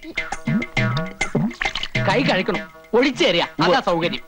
കൈ കഴിക്കണം ഒഴിച്ചേരിയ അതാ സൗകര്യം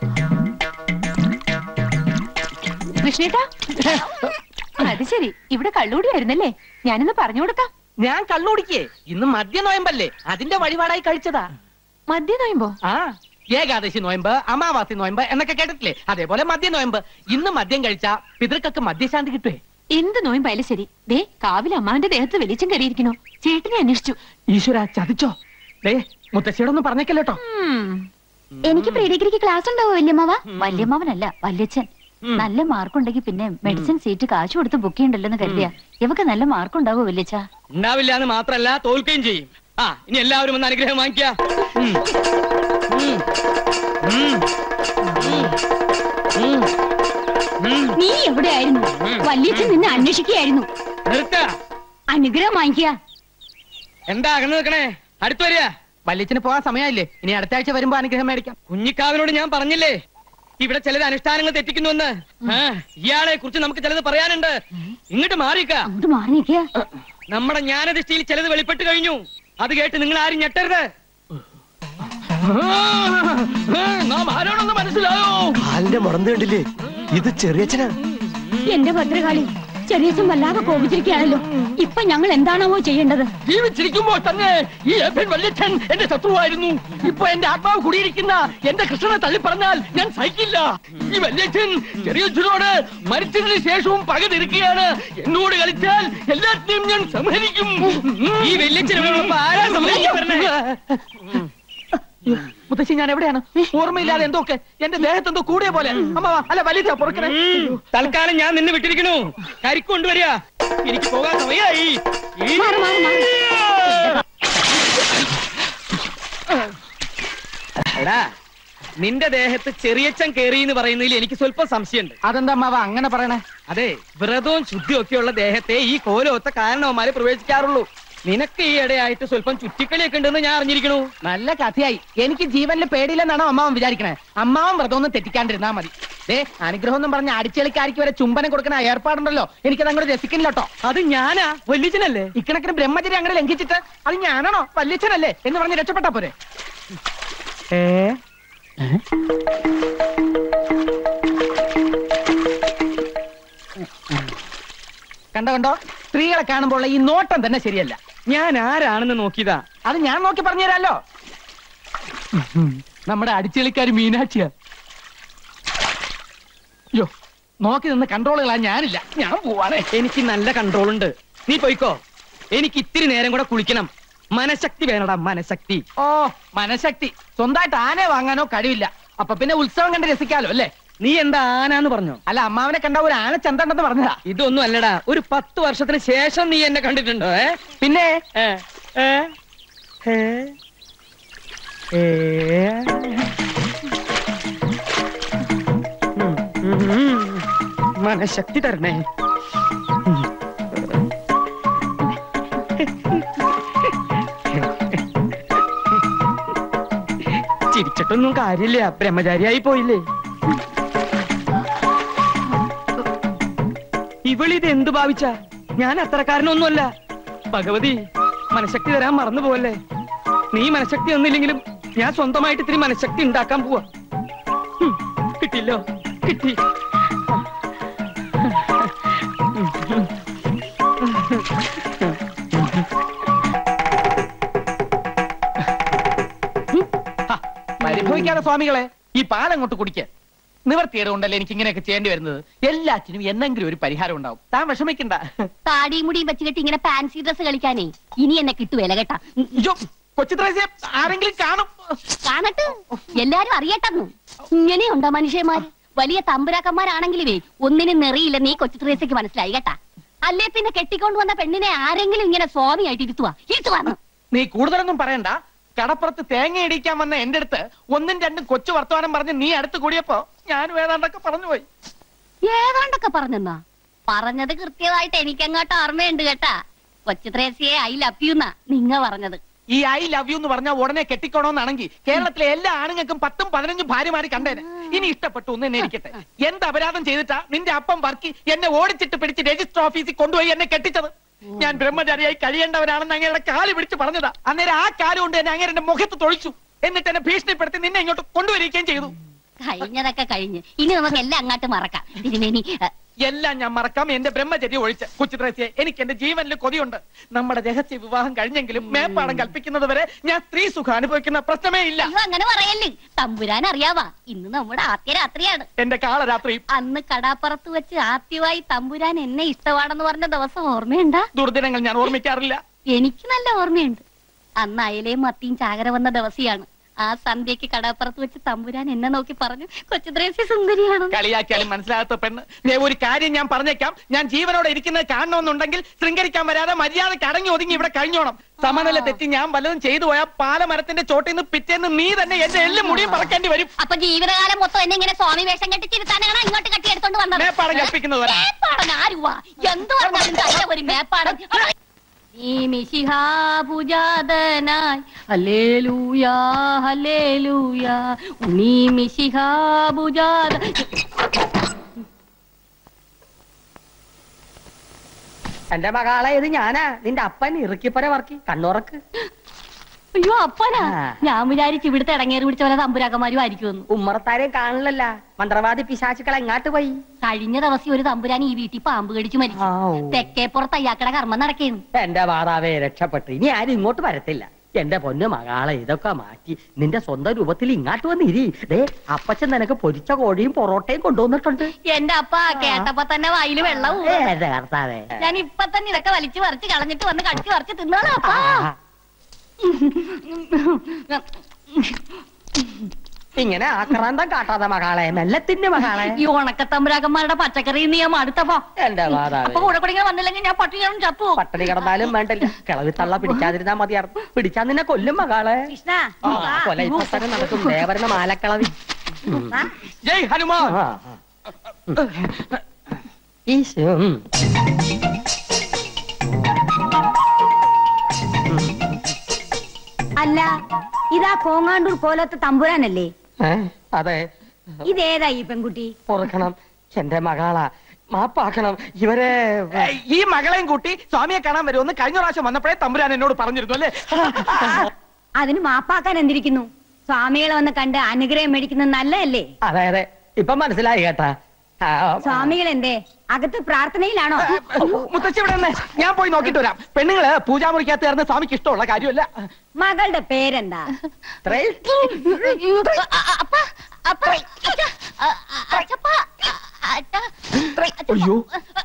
കൃഷ്ണേട്ടാ അത് ശരി ഇവിടെ കള്ളുകൂടിയായിരുന്നല്ലേ ഞാനിന്ന് പറഞ്ഞു കൊടുക്കാം ഞാൻ കള്ളുടിക്കേ ഇന്ന് മദ്യ നോയമ്പല്ലേ അതിന്റെ വഴിപാടായി കഴിച്ചതാ മദ്യ നോയുമ്പോ ആ ഏകാദശി നോയമ്പ് അമാവാസി നോയമ്പ് എന്നൊക്കെ കേട്ടിട്ടില്ലേ അതേപോലെ മദ്യ നോയമ്പ് ഇന്ന് മദ്യം കഴിച്ച പിതൃക്കൾക്ക് മദ്യശാന്തി കിട്ടുവേ എന്ത് നോയമ്പായാലും ശരി ദേ കാവിൽ അമ്മാവിന്റെ ദേഹത്ത് വെളിച്ചം കയറിയിരിക്കണോ ചേട്ടനെ അന്വേഷിച്ചു ഈശ്വര ചതിച്ചോ ദേ മുത്തശ്ശിയോടൊന്നും പറഞ്ഞേക്കല്ലേട്ടോ ഉം. എനിക്ക് പ്രീ ഡിഗ്രിക്ക് ക്ലാസ് ഉണ്ടാവോ വല്യമ്മാവ വല്യമ്മാവനല്ല വല്യച്ഛൻ നല്ല മാർക്ക് ഉണ്ടെങ്കിൽ പിന്നെ മെഡിസിൻ സീറ്റ് കാശ് കൊടുത്ത് ബുക്ക് ചെയ്യണ്ടല്ലോ കരുതിയ ഇവക്ക് നല്ല മാർക്ക് ഉണ്ടാവോ വല്യച്ഛ ഉണ്ടാവില്ല എന്ന് മാത്രല്ല തോൽക്കുകയും ചെയ്യും ആ ഇനി എല്ലാവരും ഒന്ന് അനുഗ്രഹം വാങ്ങിക്കുക ഉം. ഉം. ഉം. ഉം. ഉം. നീ എവിടെയായിരുന്നു വല്യച്ഛൻ നിന്നെ അന്വേഷിക്കുകയായിരുന്നു നിർത്ത അനുഗ്രഹം വാങ്ങിക്കുക എന്താ അകന്ന് നിൽക്കണേ അടുത്ത് വരിക വല്യച്ഛന് പോകാൻ സമയമായില്ലേ ഇനി അടുത്ത ആഴ്ച വരുമ്പോ അനുഗ്രഹം മേടിക്കാം കുഞ്ഞിക്കാവിനോട് ഞാൻ പറഞ്ഞില്ലേ ഇവിടെ ചിലത് അനുഷ്ഠാനങ്ങൾ തെറ്റിക്കുന്നുവെന്ന് ആ, ഇയാളെ കുറിച്ച് നമുക്ക് ചിലത് പറയാനുണ്ട് ഇങ്ങോട്ട് മാറിക്ക അങ്ങോട്ട് മാറി നിൽക്കുക നമ്മുടെ ജ്ഞാനദൃഷ്ടിയിൽ ചിലത് വെളിപ്പെട്ട് കഴിഞ്ഞു അത് കേട്ട് നിങ്ങൾ ആരും ഞെട്ടരുത് നാം ആരോടൊന്ന് മനസ്സിലായോ കാലിന്റെ മുടന്ത് കണ്ടില്ലേ ഇത് ചെറിയച്ഛനാ എന്റെ ഭദ്രകാളി ചെറിയച്ഛൻ വല്ലാതെ കോപിച്ചിരിക്കുകയാണല്ലോ ഇപ്പൊ ഞങ്ങൾ എന്താണാവോ ചെയ്യേണ്ടത് ജീവിച്ചിരിക്കുമ്പോൾ തന്നെ ഈ എഫൻ വല്യച്ഛൻ എന്റെ ശത്രുവായിരുന്നു ഇപ്പൊ എന്റെ ആത്മാവ് കുടിയിരിക്കുന്ന എന്റെ കൃഷ്ണനെ തള്ളി പറഞ്ഞാൽ ഞാൻ സഹിക്കില്ല ഈ വല്യച്ഛൻ ചെറിയച്ഛനോട് മരിച്ചതിന് ശേഷവും പക തിരിക്കുകയാണ് എന്നോട് കളിച്ചാൽ എല്ലാത്തിനെയും ഞാൻ സംഹരിക്കും ഈ വല്യച്ഛനോടൊപ്പം ആരാ സമ്മതിക്കാൻ വരണേ? മുത്തശ്ശി ഞാൻ എവിടെയാണ് ഓർമ്മയില്ലാതെ എന്തൊക്കെ എന്റെ ദേഹത്ത് എന്തോ കൂടിയ പോലെ അമ്മ വാ, അല്ല വലിയ പുറക്കണേ ഉം, തൽക്കാലം ഞാൻ നിന്നെ വിട്ടിരിക്കണു കരിക്ക് കൊണ്ടുവരിക എനിക്ക് പോകാൻ സമയമായി ഈ- മാറ്, മാറ്, മാറ്. എടാ നിന്റെ ദേഹത്ത് ചെറിയച്ചൻ കേറി എന്ന് പറയുന്നതിൽ എനിക്ക് സ്വല്പം സംശയമുണ്ട് അതെന്താ അമ്മാവ അങ്ങനെ പറയണേ അതെ വ്രതവും ശുദ്ധിയും ഒക്കെയുള്ള ദേഹത്തെ ഈ കോലോത്ത കാരണവന്മാരെ പ്രവേശിക്കാറുള്ളൂ നിനക്ക് ഈ ഇടയായിട്ട് സ്വല്പം ചുറ്റിക്കളിയൊക്കെ ഉണ്ടെന്ന് ഞാൻ അറിഞ്ഞിരിക്കണു നല്ല കഥയായി എനിക്ക് ജീവനിൽ പേടിയില്ലെന്നാണോ അമ്മാവൻ വിചാരിക്കണേ അമ്മാവൻ വ്രതം ഒന്നും തെറ്റിക്കാണ്ടിരുന്നാ മതി ദേ അനുഗ്രഹം എന്നും പറഞ്ഞ അടിച്ചളിക്കാരിക്ക് വരെ ചുംബനം കൊടുക്കുന്ന ഏർപ്പാടുണ്ടല്ലോ എനിക്കത് അങ്ങോട്ട് രസിക്കില്ലട്ടോ അത് ഞാനാ വല്യച്ചനല്ലേ ഇക്കണക്കിന് ബ്രഹ്മചര്യം അങ്ങനെ ലംഘിച്ചിട്ട് അത് ഞാനാണോ വല്യച്ഛനല്ലേ എന്ന് പറഞ്ഞ് രക്ഷപ്പെട്ടാ പോരെ കണ്ടോ കണ്ടോ സ്ത്രീകളെ കാണുമ്പോൾ ഈ നോട്ടം തന്നെ ശരിയല്ല ഞാൻ ആരാണെന്ന് നോക്കിയതാ അത് ഞാൻ നോക്കി പറഞ്ഞുതരാലോ നമ്മുടെ അടിച്ചെളിക്കാരി മീനാക്ഷിയാ അയ്യോ നോക്കി നിന്ന് കൺട്രോളുകളാ ഞാനില്ല ഞാൻ പോവാണേ എനിക്ക് നല്ല കൺട്രോൾ ഉണ്ട് നീ പോയിക്കോ എനിക്ക് ഇത്തിരി നേരം കൂടെ കുളിക്കണം മനഃശക്തി വേണടാ മനഃശക്തി ഓ മനഃശക്തി സ്വന്തമായിട്ട് ആനയെ വാങ്ങാനോ കഴിവില്ല അപ്പൊ പിന്നെ ഉത്സവം കണ്ട് രസിക്കാലോ അല്ലേ നീ എന്താ ആനാന്ന് പറഞ്ഞോ അല്ല അമ്മാവനെ കണ്ട ഒരു ആന ചന്തണ്ടെന്ന് പറഞ്ഞതാ ഇതൊന്നും അല്ലടാ ഒരു പത്ത് വർഷത്തിന് ശേഷം നീ എന്നെ കണ്ടിട്ടുണ്ടോ ഏ പിന്നെ ഏ? ഏ? ഏ? ഏ? ഉം, ഉം, ഉം. മനഃശക്തി തരണേ ഉം. ചിരിച്ചിട്ടൊന്നും കാര്യമില്ല ബ്രഹ്മചാരിയായി പോയില്ലേ ഇവളിത് എന്ത് ഭാവിച്ച ഞാൻ അത്രക്കാരനൊന്നുമല്ല ഭഗവതി മനഃശക്തി തരാൻ മറന്നു പോവല്ലേ നീ മനഃശക്തി ഒന്നില്ലെങ്കിലും ഞാൻ സ്വന്തമായിട്ട് ഇത്തിരി മനഃശക്തി ഉണ്ടാക്കാൻ പോവാ ഹും, കിട്ടില്ലോ കിട്ടി ഹ, പരിഭവിക്കാതെ സ്വാമികളെ ഈ പാലങ്ങോട്ട് കുടിക്ക നിവർത്തിയുടെ കൊണ്ടല്ലേ എനിക്ക് ഇങ്ങനെയൊക്കെ ചെയ്യേണ്ടി വരുന്നത് എല്ലാറ്റിനും എന്നെങ്കിലും ഒരു പരിഹാരം ഉണ്ടാവും താൻ വിഷമിക്കണ്ട താടിയും മുടിയും വെച്ച് കെട്ടി ഇങ്ങനെ ഫാൻസി ഡ്രസ് കളിക്കാനേ ഇനി എന്നെ കിട്ടുവേല കേട്ടാ അയ്യോ കൊച്ചിത്രേസ്യ ആരെങ്കിലും കാണും കാണട്ടെ എല്ലാരും അറിയട്ടെന്നു ഇങ്ങനെയുണ്ടോ മനുഷ്യന്മാര് വലിയ തമ്പുരാക്കന്മാരാണെങ്കിലുവേ ഒന്നിനും നെറിയില്ല നീ കൊച്ചു ത്രേസയ്ക്ക് മനസ്സിലായി കേട്ടാ അല്ലേ പിന്നെ കെട്ടിക്കൊണ്ട് വന്ന പെണ്ണിനെ ആരെങ്കിലും ഇങ്ങനെ സ്വാമിയായിട്ട് ഇരുത്തുവാ ഇരുത്തുവാന്ന് നീ കൂടുതലൊന്നും പറയണ്ട കടപ്പുറത്ത് തേങ്ങ ഇടിക്കാൻ വന്ന എന്റെ അടുത്ത് ഒന്നും രണ്ടും കൊച്ചു വർത്തമാനം പറഞ്ഞ് നീ അടുത്ത് കൂടിയപ്പോ ഞാനും ഏതാണ്ടൊക്കെ പറഞ്ഞു പോയി ഏതാണ്ടൊക്കെ പറഞ്ഞെന്നാ പറഞ്ഞത് കൃത്യമായിട്ട് എനിക്കങ്ങോട്ട് ഓർമ്മയുണ്ട് കേട്ടാ കൊച്ചു ത്രേസ്യയെ ഐ ലവ് യു എന്നാ നിങ്ങ പറഞ്ഞത് ഈ ഐ ലവ് യു എന്ന് പറഞ്ഞാൽ ഉടനെ കെട്ടിക്കോണോന്നാണെങ്കിൽ കേരളത്തിലെ എല്ലാ ആണുങ്ങൾക്കും പത്തും പതിനഞ്ചും ഭാര്യമാര് കണ്ടേനെ ഇനി ഇഷ്ടപ്പെട്ടു ഒന്ന് എന്നെ ഇരിക്കട്ടെ എന്ത് അപരാധം ചെയ്തിട്ടാ നിന്റെ അപ്പം വർക്കി എന്നെ ഓടിച്ചിട്ട് പിടിച്ച് രജിസ്റ്റർ ഓഫീസിൽ കൊണ്ടുപോയി എന്നെ കെട്ടിച്ചത് ഞാൻ ബ്രഹ്മചാരിയായി കഴിയേണ്ടവനാണെന്ന് അങ്ങയുടെ കാല് പിടിച്ച് പറഞ്ഞതാ അന്നേരം ആ കാല് കൊണ്ട് തന്നെ അങ്ങേരെ എന്റെ മുഖത്ത് തൊഴിച്ചു എന്നിട്ട് എന്നെ ഭീഷണിപ്പെടുത്തി നിന്നെ ഇങ്ങോട്ട് കൊണ്ടുവരികയും ചെയ്തു കഴിഞ്ഞതൊക്കെ കഴിഞ്ഞ് ഇനി നമുക്ക് എല്ലാം അങ്ങോട്ട് മറക്കാം തിരുമേനി അ, എല്ലാം ഞാൻ മറക്കാം എന്റെ ബ്രഹ്മചര്യ ഒഴിച്ച് കൊച്ചുത്രേസ്യെ എനിക്ക് എന്റെ ജീവനിൽ കൊതിയുണ്ട് നമ്മുടെ രഹസ്യ വിവാഹം കഴിഞ്ഞെങ്കിലും മേപ്പാടം കൽപ്പിക്കുന്നത് വരെ ഞാൻ സ്ത്രീ സുഖം അനുഭവിക്കുന്ന പ്രശ്നമേ ഇല്ല അയ്യോ അങ്ങനെ പറയല്ലേ തമ്പുരാൻ അറിയാവാ ഇന്ന് നമ്മുടെ ആദ്യ രാത്രിയാണ് എന്റെ കാളരാത്രി അന്ന് കടാപ്പുറത്ത് വെച്ച് ആദ്യമായി തമ്പുരാൻ എന്നെ ഇഷ്ടമാണെന്ന് പറഞ്ഞ ദിവസം ഓർമ്മയുണ്ടാ ദുർദിനങ്ങൾ ഞാൻ ഓർമ്മിക്കാറില്ല എനിക്ക് നല്ല ഓർമ്മയുണ്ട് അന്ന് അയലയും മത്തിയും ചാകര വന്ന ദിവസിയാണ് ആ സന്ധ്യക്ക് കടാപ്പുറത്ത് വെച്ച് തമ്പുരാൻ എന്നെ നോക്കി പറഞ്ഞു കൊച്ചുദ്രേസ്യ സുന്ദരിയാണ് കളിയാക്കിയാലും മനസ്സിലാകാത്ത പെണ്ണ് ദേ ഒരു കാര്യം ഞാൻ പറഞ്ഞേക്കാം ഞാൻ ജീവനോടെ ഇരിക്കുന്നത് കാണണമെന്നുണ്ടെങ്കിൽ ശൃംഗരിക്കാൻ വരാതെ മര്യാദയ്ക്ക് അടങ്ങി ഒതുങ്ങി ഇവിടെ കഴിഞ്ഞോണം സമനില തെറ്റി ഞാൻ വല്ലതും ചെയ്തു പോയാൽ പാലമരത്തിന്റെ ചോട്ടിൽ നിന്ന് പിറ്റേന്ന് നീ തന്നെ എന്റെ എല്ലും മുടിയും പറക്കേണ്ടി വരും അപ്പൊ ജീവിതകാലം മൊത്തം എന്നെ ഇങ്ങനെ സ്വാമി വേഷം കെട്ടി ചിരുത്താനാണ് ഇങ്ങോട്ട് കെട്ടിയെടുത്തോണ്ട് വന്നത് മേപ്പാടം കൽപ്പിക്കുന്നത് വരെ. മേപ്പാടൻ ആരുവാ എന്ത് പറഞ്ഞാലും തന്നെ ഒരു മേപ്പാടൻ നീ മിശിഹാഭുജാതനായി ഹല്ലേലൂയാ ഹല്ലേലൂയാ നീ മിശിഹാഭുജാത എന്റെ മകളെ ഇത് ഞാനാ നിന്റെ അപ്പൻ ഇറുക്കിപ്പര വർക്കി കണ്ണുറക്ക് അയ്യോ അപ്പനാ ആ. ഞാൻ വിചാരിച്ചു ഇവിടുത്തെ ഇടങ്ങേറി പിടിച്ച പോലെ തമ്പുരാക്കന്മാരും ആയിരിക്കുമെന്ന് ഉമ്മറത്താരെയും കാണില്ലല്ല മന്ത്രവാദി പിശാചുക്കൾ എങ്ങാട്ട് പോയി കഴിഞ്ഞ ദിവസം ഒരു തമ്പുരാൻ ഈ വീട്ടിൽ പാമ്പ് കടിച്ചു മരിച്ചു ആവൂ. തെക്കേപ്പുറത്ത് അയ്യാക്കട കർമ്മം നടക്കേന്നു എന്റെ മാതാവേ രക്ഷപ്പെട്ടു ഇനി ആരും ഇങ്ങോട്ട് വരത്തില്ല എന്റെ പൊന്നു മകളെ ഇതൊക്കെ മാറ്റി നിന്റെ സ്വന്തം രൂപത്തിൽ ഇങ്ങാട്ട് വന്നിരി ദേ അപ്പച്ചൻ നിനക്ക് പൊരിച്ച കോഴിയും പൊറോട്ടയും കൊണ്ടുവന്നിട്ടുണ്ട് എന്റെ അപ്പ കേട്ടപ്പോ തന്നെ വായില് വെള്ളവും ഏ, എന്റെ കർത്താവേ ഞാൻ ഇപ്പൊ തന്നെ ഇതൊക്കെ വലിച്ചു പറിച്ച് കളഞ്ഞിട്ട് വന്ന് കടിച്ചു പറിച്ച് തിന്നോളാം അപ്പാ ആ, ഇങ്ങനെ ആക്രാന്തം കാട്ടാതെ മകളെ മെല്ലെ തിന്നു മകളെ ഈ ഉണക്കത്തമ്പുരാക്കന്മാരുടെ പച്ചക്കറി നീ അടുത്തപ്പോ എന്റെ മാതാവേ അപ്പൊ കൂടെ കൂടെ ഇങ്ങനെ വന്നില്ലെങ്കിൽ ഞാൻ പട്ടികളും ചത്തു പട്ടണി കിടന്നാലും വേണ്ടില്ല കിളവി തള്ള പിടിക്കാതിരുന്നാ മതിയായിരുന്നു പിടിച്ചാ നിന്നെ കൊല്ലും മകളെ കൃഷ്ണ ആ, കൊല ഇപ്പൊ തന്നെ നടക്കും ദേവരുടെ മാലക്കളവി ജയ് ഹനുമാൻ ആ, ആ. ഈശോ ഉം. അല്ല ഇതാ കോങ്ങാണ്ടൂർ പോലത്തെ തമ്പുരാനല്ലേ ഏ, അതെ ഇതേതാ ഈ പെൺകുട്ടി ഓർക്കണം എന്റെ മകളാ മാപ്പാക്കണം ഇവരെ ഏയ്, ഈ മകളെയും കൂട്ടി സ്വാമിയെ കാണാൻ വരുമെന്ന് കഴിഞ്ഞ പ്രാവശ്യം വന്നപ്പോഴേ തമ്പുരാൻ എന്നോട് പറഞ്ഞിരുന്നു അല്ലേ അതിന് മാപ്പാക്കാൻ എന്തിരിക്കുന്നു സ്വാമികളെ വന്ന് കണ്ട് അനുഗ്രഹം മേടിക്കുന്നത് നല്ലതല്ലേ അതെ അതെ ഇപ്പൊ മനസ്സിലായി കേട്ടാ ആ, സ്വാമികൾ എന്തേ അകത്ത് പ്രാർത്ഥനയിലാണോ മുത്തച്ഛി ഇവിടെ നിന്ന് ഞാൻ പോയി നോക്കിട്ട് വരാം പെണ്ണുങ്ങള് പൂജാമുറിക്കകത്ത് ചേർന്ന് സ്വാമിക്ക് ഇഷ്ടമുള്ള കാര്യമല്ല മകളുടെ പേരെന്താ ഇത്രയും അപ്പ അപ്പ അച്ഛ, അ, അ, അച്ഛപ്പ, അച്ഛ, അച്ഛപ്പ, അയ്യോ.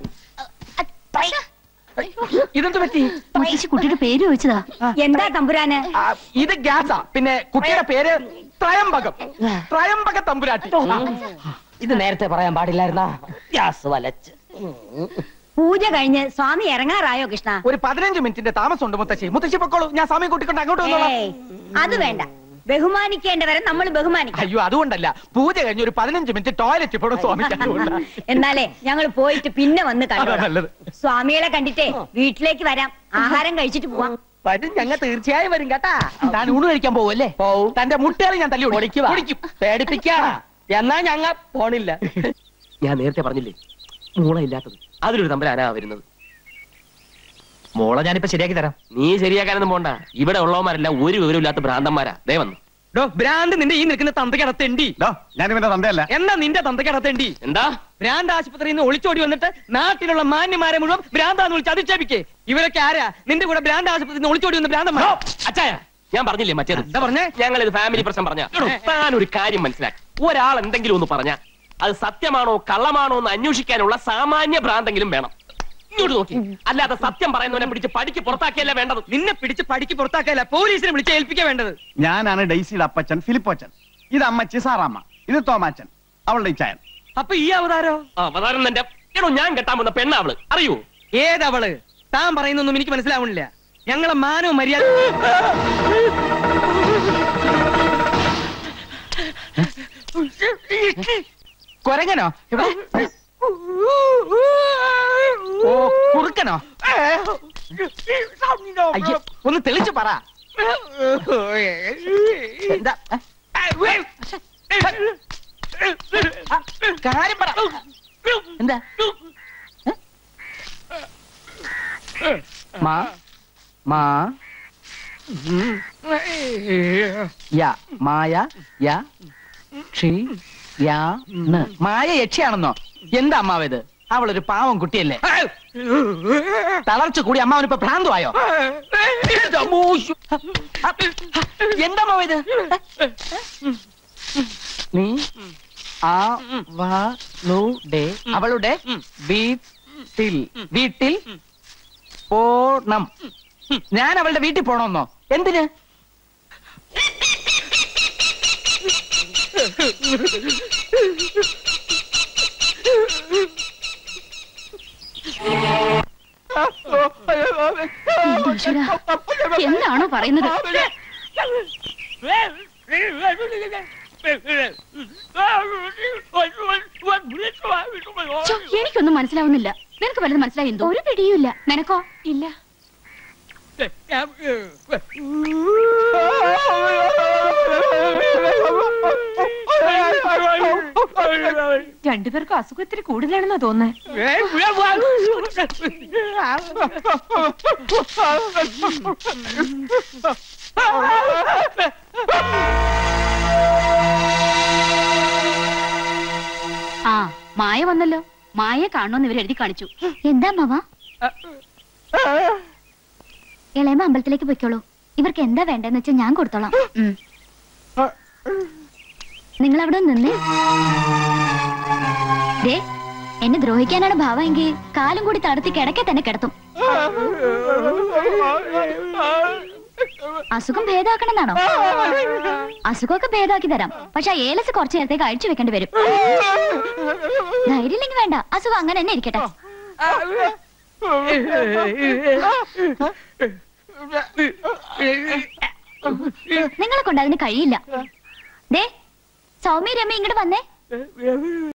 അച്ഛ, ഇതെന്ത് പറ്റി മുത്തശ്ശി കുട്ടിയുടെ പേര് ചോദിച്ചതാ എന്താ തമ്പുരാന് ആ, ഇത് ഗ്യാസാ പിന്നെ കുട്ടിയുടെ പേര് ത്രയംബകം ത്രയംബക തമ്പുരാട്ടി ഇത് നേരത്തെ പറയാൻ പാടില്ലായിരുന്നാ ഗ്യാസ് വലച്ച് പൂജ കഴിഞ്ഞ് സ്വാമി ഇറങ്ങാറായോ കൃഷ്ണ ഒരു പതിനഞ്ച് മിനിറ്റിന്റെ താമസമുണ്ട് മുത്തശ്ശി മുത്തശ്ശി പൊക്കോളൂ ഞാൻ സ്വാമി കൂട്ടിക്കൊണ്ട് അങ്ങോട്ട് വന്നോളാം ഏയ് അത് വേണ്ട ബഹുമാനിക്കേണ്ടവരെ നമ്മൾ ബഹുമാനിക്കണം അയ്യോ അതുകൊണ്ടല്ല പൂജ കഴിഞ്ഞ് ഒരു പതിനഞ്ച് മിനിറ്റ് ടോയ്ലറ്റ് പോണം സ്വാമിക്ക് അതുകൊണ്ടാ. എന്നാലേ ഞങ്ങൾ പോയിട്ട് പിന്നെ വന്ന് അതാ കണ്ടു നല്ലത് സ്വാമികളെ കണ്ടിട്ടേ വീട്ടിലേക്ക് വരാം ആഹാരം കഴിച്ചിട്ട് പോവാം വരും ഞങ്ങൾ തീർച്ചയായും വരും കേട്ടാ താൻ ഊണ് കഴിക്കാൻ പോവല്ലേ പോവും തന്റെ മുട്ടേറി ഞാൻ തല്ലി പൊടിക്കുവാ. പൊടിക്കും പേടിപ്പിക്കാ എന്നാ ഞങ്ങ പോണില്ല ഞാൻ നേരത്തെ പറഞ്ഞില്ലേ മോള ഇല്ലാത്തത് അതിലൊരു തമ്പരാനാ വരുന്നത് മോളെ ഞാനിപ്പോ ശരിയാക്കി തരാം നീ ശരിയാക്കാനൊന്നും പോണ്ട ഇവിടെ ഉള്ളവന്മാരെല്ലാം ഒരു വിവരമില്ലാത്ത ഭ്രാന്തന്മാരാ ദേ വന്നു ഡോ ഭ്രാന്ത് നിന്റെ ഈ നിൽക്കുന്ന തന്തയ്ക്കടത്തേണ്ടി ഞാൻ ഇവന്റെ തന്തയല്ല എന്നാ നിന്റെ തന്തയ്ക്കടത്തേണ്ടി എന്താ ഭ്രാന്ത് ആശുപത്രിയിൽ നിന്ന് ഒളിച്ചോടി വന്നിട്ട് നാട്ടിലുള്ള മാന്യമാരെ മുഴുവൻ ഭ്രാന്താന്ന് വിളിച്ച് അധിക്ഷേപിക്കേ ഇവരൊക്കെ ആരാ നിന്റെ കൂടെ ഭ്രാന്ത് ആശുപത്രിയിൽ നിന്ന് ഒളിച്ചോടി വന്ന ഭ്രാന്തന്മാർ അച്ചായ ഞാൻ പറഞ്ഞില്ലേ മറ്റേത് എന്താ പറഞ്ഞേ ഞങ്ങൾ ഇത് ഫാമിലി പ്രശ്നം പറഞ്ഞ താൻ ഒരു കാര്യം മനസ്സിലാക്കി ഒരാൾ എന്തെങ്കിലും ഒന്ന് പറഞ്ഞ അത് സത്യമാണോ കള്ളമാണോ എന്ന് അന്വേഷിക്കാനുള്ള സാമാന്യ ഭ്രാന്തെങ്കിലും വേണം ഇങ്ങോട്ട് നോക്കി അല്ലാതെ സത്യം പറയുന്നവനെ പിടിച്ച് പടിക്ക് പുറത്താക്കിയല്ലേ വേണ്ടത് നിന്നെ പിടിച്ച് പടിക്ക് പുറത്താക്കല്ല പോലീസിനെ വിളിച്ച് ഏൽപ്പിക്കാൻ വേണ്ടത് ഞാനാണ് ഡെയ്സിയുടെ അപ്പച്ചൻ ഫിലിപ്പോച്ചൻ ഇത് അമ്മച്ചി സാറാമ്മ ഇത് തോമാച്ചൻ അവളുടെ ഇച്ചായൻ അപ്പൊ ഈ അവതാരോ അവതാരം എന്റെ എടോ ഞാൻ കെട്ടാൻ വന്ന പെണ്ണാവള് അറിയോ ഏതവള് താൻ പറയുന്നൊന്നും എനിക്ക് മനസ്സിലാവണില്ല ഞങ്ങളെ മാനവും മര്യാദ കൊരങ്ങനോ ഇവിടെ ഓ കുറുക്കനോ അയ്യോ ഒന്ന് തെളിച്ചു പറ എന്താ ആ, കാര്യം പറ എന്താ മാ മാ യ മായ യ ക്ഷി യാ ണ്. മായ യക്ഷിയാണെന്നോ എന്താ അമ്മാവ് ഇത് അവളൊരു പാവം കുട്ടിയല്ലേ തളർച്ച കൂടി അമ്മാവനിപ്പോ ഭ്രാന്തമായോ എന്താ അമ്മാവ് ഇത് നീ ആ അവളുടെ അവളുടെ വീട്ടിൽ വീട്ടിൽ പോണം ഞാൻ അവളുടെ വീട്ടിൽ പോണമെന്നോ എന്തിന് എന്റെ ഈശ്വരാ, എന്താണോ പറയുന്നത് ഛോ, എനിക്കൊന്നും മനസ്സിലാവുന്നില്ല നിനക്ക് വല്ലതും മനസ്സിലായി എന്തോ ഒരു പിടിയുമില്ല നിനക്കോ ഇല്ല രണ്ടുപേർക്കും അസുഖം ഇത്തിരി കൂടുതലാണെന്നാ തോന്നുന്നത് ആ മായ വന്നല്ലോ മായ കാണുമെന്ന് ഇവർ എഴുതി കാണിച്ചു എന്താ മാവ ഇളയമ്മ അമ്പലത്തിലേക്ക് പൊയ്ക്കോളൂ ഇവർക്ക് എന്താ വേണ്ടെന്ന് വെച്ചാൽ ഞാൻ കൊടുത്തോളാം നിങ്ങൾ അവിടെ നിന്നേ ദേ എന്നെ ദ്രോഹിക്കാനാണ് ഭാവമെങ്കിൽ കാലും കൂടി തടത്തി കിടക്കെ തന്നെ കിടത്തും അസുഖം ഭേദമാക്കണമെന്നാണോ അസുഖമൊക്കെ ഭേദമാക്കി തരാം പക്ഷെ ആ ഏലസ് കുറച്ചു നേരത്തേക്ക് അഴിച്ചു വെക്കേണ്ടി വരും ധൈര്യമില്ലെങ്കിൽ വേണ്ട അസുഖം അങ്ങനെ തന്നെ ഇരിക്കട്ടെ നിങ്ങളെ കൊണ്ട് അതിന് കഴിയില്ല ദേ സൗമ്യ രമ്യ ഇങ്ങോട്ട് വന്നേ